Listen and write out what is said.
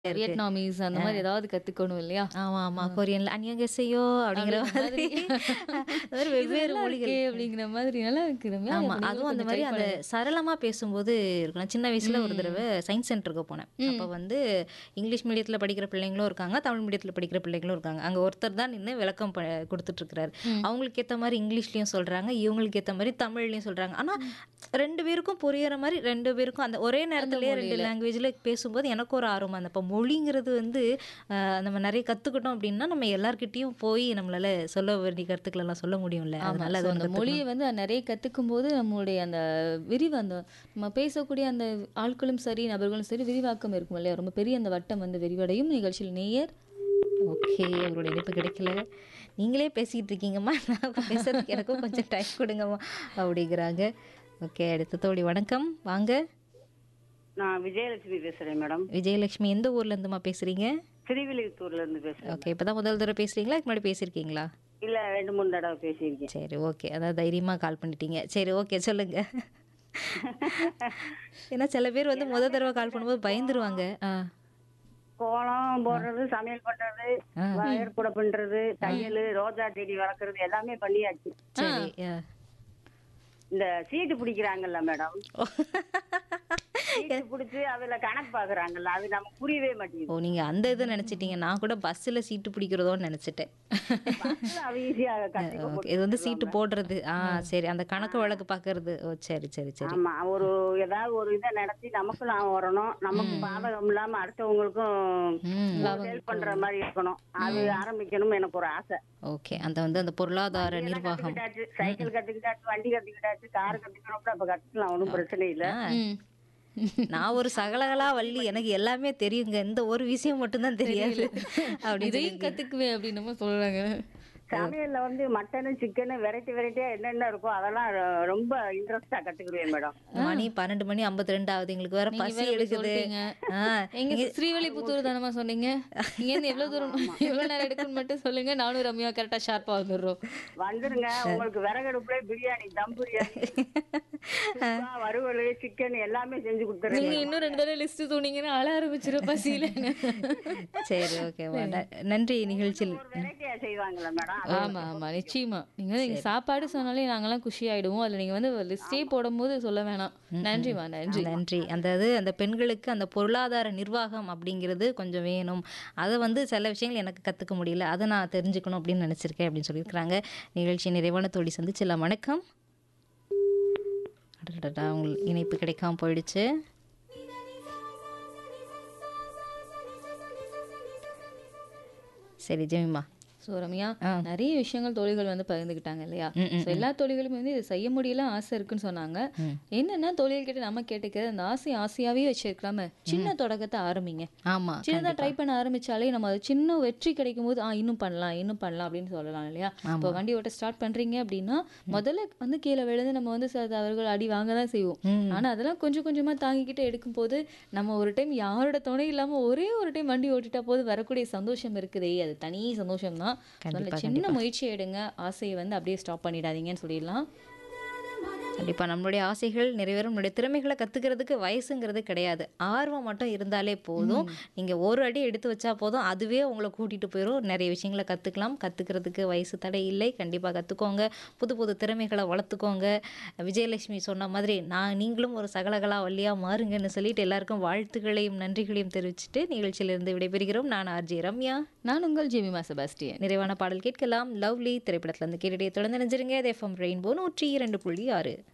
இருக்கு. வியட்நாமீஸ் அந்த ஆ. மாதிரி ஏதாவது கத்துக்கணும் இல்லையா? ஆமா, ஆமா. ஆ. கொரியன்ல அன்யங்கெசையோ அப்படிங்கிற அப்படிங்கிற மாதிரி மாதிரி. அது மாதிரி இது வெவ்வேறு நல்லா மொழிகள். இருக்கே அப்படிங்கிற மாதிரி நல்லா இருக்கு ரம்யா. ஆமா. அப்ப நீங்களும் அதுவும் அந்த கொஞ்சம் மாதிரி ட்ரை அந்த பண்ணுங்க. சரளமா பேசும்போது இருக்கும். நான் சின்ன வயசுல ஒரு ம். தடவ சயின்ஸ் சென்டருக்கு போனேன். அப்ப ம். வந்து இங்கிலீஷ் மீடியத்துல படிக்கிற பிள்ளைங்களும் இருக்காங்க, தமிழ் மீடியத்துல படிக்கிற பிள்ளைங்களும் இருக்காங்க. அங்க ஒருத்தர் தான் நின்னு விளக்கம் ப குடுத்துட்டு இருக்கிறாரு. ம். அவங்களுக்கு ஏத்த மாதிரி இங்கிலீஷ்லயும் சொல்றாங்க, இவங்களுக்கு ஏத்த மாதிரி தமிழ்லயும் சொல்றாங்க. ஆனா 2 பேருக்கும் புரியிற மாரி 2 பேருக்கும் அந்த ஒரே அந்த நேரத்திலேயே 2 மொழியில. லாங்குவேஜ்ல பேசும்போது எனக்கு ஒரு ஆர்வமா இருந்தது. அப்ப மொழிங்கிறது வந்து அ நம்ம நெறைய கத்துக்கிட்டோம் அப்படின்னா, நம்ம எல்லார்கிட்டயும் போய் நம்மளால சொல்ல வேண்டிய கருத்துக்கள் எல்லாம் சொல்ல முடியும்ல. ஆமா. அதனால ஸோ அது அந்த ஒண்ணு மொழிய கத்துக்கணும். வந்து நிறைய கத்துக்கும்போது நம்மளுடைய அந்த விரிவு அந்த நம்ம பேசக்கூடிய அந்த ஆட்களும் சரி, நபர்களும் சரி விரிவாக்கம் இருக்கும் இல்லையா? ரொம்ப பெரிய அந்த வட்டம் வந்து விரிவடையும். நிகழ்ச்சியில் நேயர் ஓகே. உங்களோட இணைப்பு கிடைக்கல. நீங்களே பேசிட்டு இருக்கீங்கம்மா. நான் பேசுறதுக்கு எனக்கும் கொஞ்சம் டைம் கொடுங்கம்மா அப்படிங்கிறாங்க. ஓகே. அடுத்த தோழி வணக்கம். வாங்க. நான் விஜயலட்சுமி பேசுறேன் மேடம் விஜயலட்சுமி எந்த ஊர்ல இருந்துமா பேசுறீங்க? திருவில்லிபுத்தூர்ல இருந்து பேசுறேன் ஓகே. இப்பதான் முதல் தடவை பேசுறீங்களா? இதுக்கு முன்னாடி பேசியிருக்கீங்களா? இல்ல ரெண்டு மூணு தடவை பேசியிருக்கேன் சரி ஓகே. அதான் தைரியமா கால் பண்ணிட்டீங்க. சரி ஓகே சொல்லுங்க. ஏன்னா சில பேர் வந்து முத தடவை கால் பண்ணும்போது பயந்துருவாங்க. ஆ. கோலம் போடுறது சமையல் பண்றது ஆ. வயர் கூட பண்றது தையல் ரோஜா செடி வளர்க்கறது எல்லாமே பண்ணியாச்சு சரி. ஆ. இந்த சீட்டு பிடிக்கிறாங்கல்ல மேடம் சீட்டு பிடிச்சு அதுல கணக்கு பாக்குறாங்கல்ல அது நமக்கு புரியவே ஓ மாட்டேங்குது நீங்க அந்த இதை நினைச்சிட்டீங்க. நான் கூட பஸ்ல சீட்டு பிடிக்கிறதோன்னு நினைச்சிட்டேன். பஸ்ல அவ ஈஸியா கத்திக்க ஓகே. போட்டு இது வந்து சீட்டு கொடுத்துருவாங்க. போடுறது. ஆ சரி. அந்த கணக்கு வழக்கு பார்க்கறது. ஓ சரி சரி சரி. ஆமா ஒரு ஏதாவது ஒரு இதை நடத்தி நமக்கும் லாபம் வரணும் நமக்கு பாதகம் இல்லாம அடுத்தவங்களுக்கும் ம். ஹெல்ப் பண்ற மாதிரி இருக்கணும் அது ஆரம்பிக்கணும் எனக்கு ஒரு ஆசை ஓகே. அந்த வந்து அந்த பொருளாதார எல்லாம் நிர்வாகம். கத்துக்கிட்டாச்சு சைக்கிள் கத்துக்கிட்டாச்சு வண்டி கத்துக்கிட்டாச்சு கார் கத்துக்கிறோம்னா அப்ப கத்துக்கலாம் ஒன்றும் பிரச்சனை இல்ல ஆ. ம். நான் ஒரு சகலகலா வள்ளி எனக்கு எல்லாமே தெரியுங்க. இந்த ஒரு விஷயம் மட்டும் தான் தெரியாது. அப்படின்னு இதையும் சொல்லி கத்துக்குவேன் அப்படின்னு நம்ம சொல்றாங்க. சமையல்ல வந்து மட்டனு சிக்கனு வெரைட்டி வெரைட்டியா என்னென்ன இருக்கோ அதெல்லாம் ரொ- ரொம்ப இன்ட்ரெஸ்டா கத்துக்கிடுவேன் மேடம் மணி 12 மணி 52 ஆகுது. எங்களுக்கு வேற நீங்க பசி வேற இப்படி எடுக்குது. சொல்லிட்டீங்க. ஆ. எங்க இங்க ஸ்ரீவில்லிபுத்தூர் தானமா சொன்னீங்க? இங்க இருந்து எவ்வளவு தூரம் எவ்வளவு நேரம் எடுக்கும்னு மட்டும் சொல்லுங்க. நானும் ரம்யா கரெக்டா ஷார்ப்பா வந்துடுறோம். வந்துருங்க உங்களுக்கு விறகடுப்புல பிரியாணி தம் பிரியாணி சுக்கா, வறுவல் சிக்கன் எல்லாமே செஞ்சு நீங்க கொடுத்துறேன் இன்னும் ரெண்டு தடவை லிஸ்ட் சொன்னீங்கன்னா அழ ஆரம்பிச்சிரும் பசியில. சரி ஓகேவா. ந- நன்றி நிகழ்ச்சியில். ஒரு வெரைட்டியா செய்வாங்கல்ல மேடம் ஆமா ஆமா நிச்சயமா நீங்க வந்து நீங்க சாப்பாடு சொன்னாலே நாங்கெல்லாம் குஷி ஆயிடுவோம் அதுல நீங்க வந்து லிஸ்டே போடும்போது சொல்ல வேணாம் நன்றிமா நன்றி நன்றி. அந்த இது அந்த பெண்களுக்கு அந்த பொருளாதார நிர்வாகம் அப்படிங்கிறது கொஞ்சம் வேணும். அதை வந்து சில விஷயங்கள் எனக்கு கத்துக்க முடியல. அதை நான் தெரிஞ்சுக்கணும் அப்படின்னு நினைச்சிருக்கேன் அப்படின்னு சொல்லியிருக்கிறாங்க. நிகழ்ச்சி நிறைவான தோழி சந்திச்சிடலாம். வணக்கம். அடடடா உங்களுக்கு இணைப்பு கிடைக்காம போயிடுச்சு. சரி ஜெமிமா. ஸோ ரம்யா ஆ. நிறைய விஷயங்கள் தோழிகள் வந்து பகிர்ந்துக்கிட்டாங்க இல்லையா ம், ம், ஸோ எல்லா தோழிகளுமே வந்து இதை செய்ய முடியல ஆசை இருக்குன்னு சொன்னாங்க ம். என்னன்னா தோழிகள் கிட்ட நம்ம கேட்டுக்கிறது அந்த ஆசை ஆசையாவே வச்சிருக்காம சின்ன தொடக்கத்தை ஆரம்பிங்க ஆமா. சின்னதாக ட்ரை பண்ண ஆரம்பிச்சாலே நம்ம அது சின்ன வெற்றி கிடைக்கும் போது ஆ இன்னும் பண்ணலாம் இன்னும் பண்ணலாம் அப்படின்னு சொல்லலாம் இல்லையா இப்போ வண்டி ஓட்ட ஸ்டார்ட் பண்றீங்க அப்படின்னா முதல்ல வந்து கீழே விழுந்து நம்ம வந்து சில தவறுகள் அடி வாங்க தான் செய்வோம் ம். ஆனா அதெல்லாம் கொஞ்சம் கொஞ்சமா தாங்கிக்கிட்டு எடுக்கும்போது நம்ம ஒரு டைம் யாரோட துணை இல்லாம ஒரே ஒரு டைம் வண்டி ஓட்டிட்டா போது வரக்கூடிய சந்தோஷம் இருக்குதே அது தனி சந்தோஷம் தான் கண்டிப்பா, சின்ன முயற்சி எடுங்க ஆசையை வந்து அப்படியே ஸ்டாப் பண்ணிடாதீங்கன்னு சொல்லிடலாம் கண்டிப்பா நம்மளுடைய ஆசைகள் நிறைவேறும் நம்மளுடைய திறமைகளை கத்துக்கிறதுக்கு வயசுங்கிறது கிடையாது ஆர்வம் மட்டும் இருந்தாலே போதும் நீங்க ஒரு அடி எடுத்து வச்சா போதும் அதுவே உங்களை கூட்டிட்டு போயிடும் நிறைய விஷயங்களை கத்துக்கலாம் கத்துக்கிறதுக்கு வயசு தடை இல்லை கண்டிப்பா கத்துக்கோங்க புது புது திறமைகளை வளர்த்துக்கோங்க விஜயலட்சுமி சொன்ன மாதிரி நான் நீங்களும் ஒரு சகலகலா வள்ளியா மாறுங்கன்னு சொல்லிட்டு எல்லாருக்கும் வாழ்த்துக்களையும் நன்றிகளையும் தெரிவிச்சுட்டு நிகழ்ச்சியிலிருந்து விடைபெறுகிறோம் நான் ஆர்ஜி ரம்யா நான் உங்கள் ஜெமிமா செபாஸ்டியன் நிறைவான பாடல் கேட்கலாம் லவ்லி திரைப்படத்துல இருந்து கேட்டுட்டே தொடர்ந்து நினைஞ்சிருங்க எஃப்எம் ரெயின்போ நூற்றி இரண்டு புள்ளி ஆறு